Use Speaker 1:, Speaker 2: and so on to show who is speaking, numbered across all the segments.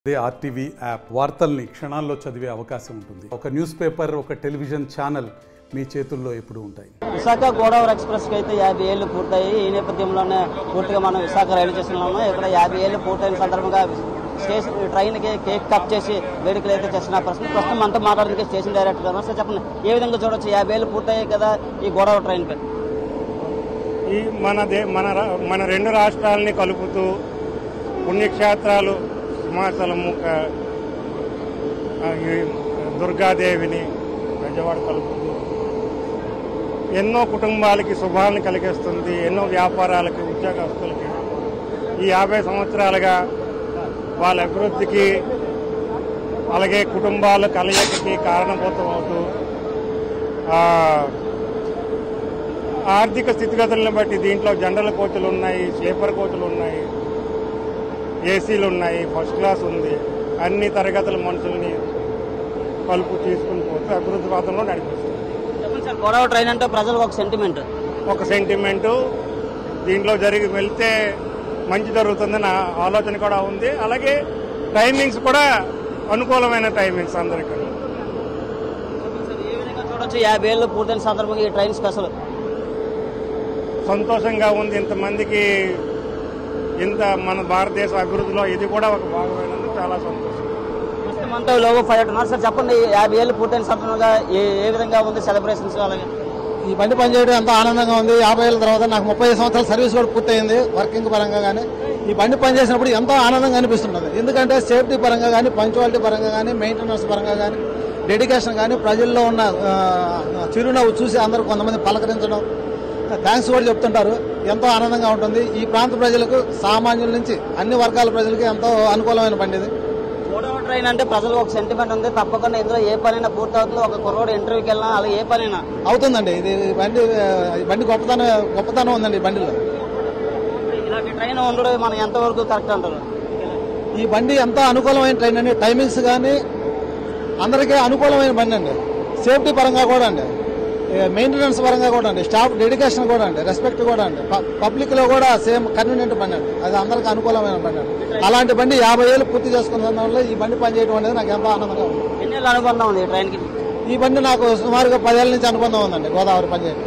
Speaker 1: అదే RTV app వార్తల్ని క్షణాల్లో చదివే అవకాశం ఉంటుంది ఒక న్యూస్ పేపర్ ఒక టెలివిజన్ ఛానల్ మీ చేతుల్లో ఎప్పుడూ ఉంటాయి
Speaker 2: విశాఖ గోదావరి ఎక్స్ప్రెస్ కి అయితే యాభై ఏళ్ళు పూర్తయి ఈ నేపథ్యంలోనే పూర్తిగా మనం విశాఖ రైలు స్టేషన్లో ఉన్నాం ఇక్కడ యాభై ఏళ్ళు పూర్తయిన సందర్భంగా స్టేషన్ ట్రైన్ కి కేక్ కట్ చేసి వేడుకలు అయితే చేసిన ప్రశ్న ప్రస్తుతం మనతో మాట్లాడడానికి స్టేషన్ డైరెక్టర్ గారు సార్ చెప్పండి ఏ విధంగా చూడొచ్చు యాభై ఏళ్ళు పూర్తయ్యాయి కదా ఈ గోదావరి ట్రైన్ పై
Speaker 3: ఈ మన దే మన రా- మన రెండు రాష్ట్రాలని కలుపుతూ పుణ్యక్షేత్రాలు సింహాచలము క- ఆ, ఈ దుర్గాదేవిని బెజవాడ కలుపుతూ ఎన్నో కుటుంబాలకి శుభాలను కలిగిస్తుంది ఎన్నో వ్యాపారాలకి ఉద్యోగస్తులకి ఈ యాభై సంవత్సరాలుగా వాళ్ళ అభివృద్ధికి అలాగే కుటుంబాల కలయికకి కారణభూతం అవుతూ ఆ, ఆర్థిక స్థితిగతులను బట్టి దీంట్లో జనరల్ కోచ్లు ఉన్నాయి స్లీపర్ కోచ్లు ఉన్నాయి ఏసీలు ఉన్నాయి ఫస్ట్ క్లాస్ ఉంది అన్ని తరగతుల మనుషుల్ని కలుపు తీసుకుని పోతే అభివృద్ధి పథంలో నడిపిస్తుంది
Speaker 2: చెప్పండి సార్ గోదావరి ట్రైన్ అంటే ప్రజలు ఒక సెంటిమెంట్
Speaker 3: ఒక సెంటిమెంటు దీంట్లో జరిగి వెళ్తే మంచి జరుగుతుందన్న ఆలోచన కూడా ఉంది అలాగే టైమింగ్స్ కూడా అనుకూలమైన టైమింగ్స్ అందరికీ
Speaker 2: ఏ విధంగా చూడొచ్చు యాభై ఏళ్ళు పూర్తయిన సందర్భంగా ఈ ట్రైన్ స్పెషల్
Speaker 3: సంతోషంగా ఉంది ఇంతమందికి ఇంత మన భారతదేశ అభివృద్ధిలో ఇది కూడా ఒక భాగమైనందుకు చాలా సంతోషం
Speaker 2: ప్రస్తుతం అంతా లోగో ఫైవ్ ఉన్నారు సార్ చెప్పండి యాభై ఏళ్ళు పూర్తయిన సందర్భంగా ఏ ఏ విధంగా ఉంది సెలబ్రేషన్స్ అలాగే
Speaker 4: ఈ బండి పనిచేయడం ఎంతో ఆనందంగా ఉంది యాభై ఏళ్ళ తర్వాత నాకు ముప్పై సంవత్సరాల సర్వీస్ కూడా పూర్తయింది వర్కింగ్ పరంగా కానీ ఈ బండి పనిచేసినప్పుడు ఎంతో ఆనందంగా అనిపిస్తున్నది ఎందుకంటే సేఫ్టీ పరంగా కానీ పంచువాలిటీ పరంగా కానీ మెయింటెనెన్స్ పరంగా కానీ డెడికేషన్ కానీ ప్రజల్లో ఉన్న ఆ, చిరునవ్వు చూసి అందరూ కొంతమంది పలకరించడం థ్యాంక్స్ కూడా చెప్తుంటారు ఎంతో ఆనందంగా ఉంటుంది ఈ ప్రాంత ప్రజలకు సామాన్యుల నుంచి అన్ని వర్గాల ప్రజలకి ఎంతో అనుకూలమైన బండి ఇది
Speaker 2: గోదావరి ట్రైన్ అంటే ప్రజలకు ఒక సెంటిమెంట్ ఉంది తప్పకుండా ఇందులో ఏ పనైనా పూర్తి అవుతుంది ఒక కుర్రోడు ఇంటర్వ్యూకి వెళ్ళినా అలా ఏ పనైనా
Speaker 4: అవుతుందండి ఇది ఈ బండి ఆ, ఈ బండి గొప్పతనం గొప్పతనం ఉందండి ఈ బండిలో
Speaker 2: ఇలాంటి ట్రైన్ ఉండడం మనం ఎంతవరకు కరెక్ట్ అంటారు
Speaker 4: ఈ బండి ఎంతో అనుకూలమైన ట్రైన్ అండి టైమింగ్స్ కానీ అందరికీ అనుకూలమైన బండి అండి సేఫ్టీ పరంగా కూడా అండి మెయింటెనెన్స్ పరంగా కూడా అండి స్టాఫ్ డెడికేషన్ కూడా అండి రెస్పెక్ట్ కూడా అండి పబ్లిక్ లో కూడా సేమ్ కన్వీనియంట్ బండి అండి అది అందరికీ అనుకూలమైన బండి అండి అలాంటి బండి యాభై ఏళ్ళు పూర్తి చేసుకున్న సందర్భంలో ఈ బండి పనిచేయడం అనేది నాకు ఎంతో ఆనందంగా ఉంది
Speaker 2: ఎన్ని అనుబంధం ఉంది ఈ ట్రైన్కి
Speaker 4: ఈ బండి నాకు సుమారుగా పదేళ్ల నుంచి అనుబంధం ఉందండి గోదావరి పనిచేయడం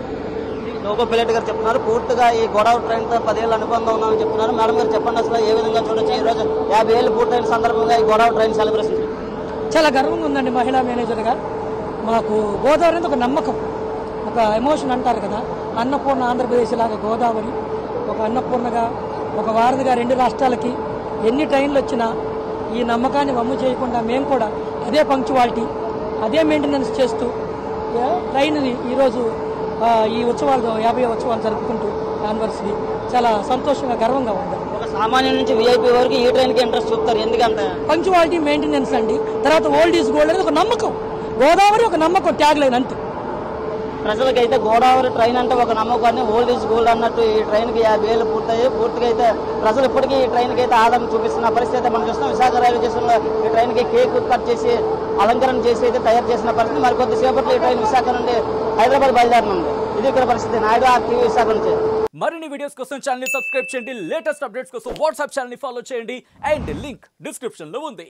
Speaker 2: లోకో పిల్లట్ గారు చెప్తున్నారు పూర్తిగా ఈ గోదావరి ట్రైన్ తో పదేళ్ళు అనుబంధం ఉందని చెప్తున్నారు మేడం గారు చెప్పండి అసలు ఏ విధంగా చూడొచ్చు ఈ రోజు యాభై ఏళ్ళు పూర్తయిన సందర్భంగా ఈ గోదావరి ట్రైన్ సెలబ్రేషన్
Speaker 5: చాలా గర్వంగా ఉందండి మహిళా మేనేజర్గా మాకు గోదావరి అనేది ఒక నమ్మకం ఒక ఎమోషన్ అంటారు కదా అన్నపూర్ణ ఆంధ్రప్రదేశ్ లాగా గోదావరి ఒక అన్నపూర్ణగా ఒక వారధిగా రెండు రాష్ట్రాలకి ఎన్ని ట్రైన్లు వచ్చినా ఈ నమ్మకాన్ని వమ్ము చేయకుండా మేము కూడా అదే పంక్చువాలిటీ అదే మెయింటెనెన్స్ చేస్తూ ఏ, ట్రైన్ని ఈరోజు ఆ, ఈ ఉత్సవాలు యాభై ఉత్సవాలు జరుపుకుంటూ యానివర్సరీ చాలా సంతోషంగా గర్వంగా ఉంది
Speaker 2: ఒక సామాన్యుల నుంచి విఐపి వరకు ఈ ట్రైన్ కి ఇంట్రెస్ట్ చూపుతారు ఎందుకంటే
Speaker 5: పంక్చువాలిటీ మెయింటెనెన్స్ అండి తర్వాత ఓల్డ్ ఈజ్ గోల్డ్ అనేది ఒక నమ్మకం గోదావరి ఒక నమ్మకం ట్యాగ్ లైన్ అంతే
Speaker 2: ప్రజలకైతే గోదావరి ట్రైన్ అంటే ఒక నమ్మకాన్ని ఓల్డ్ ఈజ్ గోల్డ్ అన్నట్టు ఈ ట్రైన్ కి యాభై ఏళ్ళు పూర్తయ్యి పూర్తిగా అయితే ప్రజలు ఇప్పటికీ ఈ ట్రైన్ కి అయితే ఆదరణ చూపిస్తున్న పరిస్థితి అయితే మనం చూస్తున్నాం విశాఖ రైల్వే స్టేషన్ లో ఈ ట్రైన్ కి కేక్ కట్ చేసి అలంకరణ చేసి అయితే తయారు చేసిన పరిస్థితి మరి కొద్దిసేపట్లో ఈ ట్రైన్ విశాఖ నుండి హైదరాబాద్ బయలుదేరనుంది ఇది ఇక్కడ పరిస్థితి నాయుడు ఆ టీవీ విశాఖ నుంచి
Speaker 6: మరిన్ని వీడియోస్ కోసం ఛానల్ ని సబ్స్క్రైబ్ చేయండి లేటెస్ట్ అప్డేట్స్ కోసం వాట్సాప్ ఛానల్ ని ఫాలో చేయండి అండ్ లింక్ డిస్క్రిప్షన్ లో ఉంది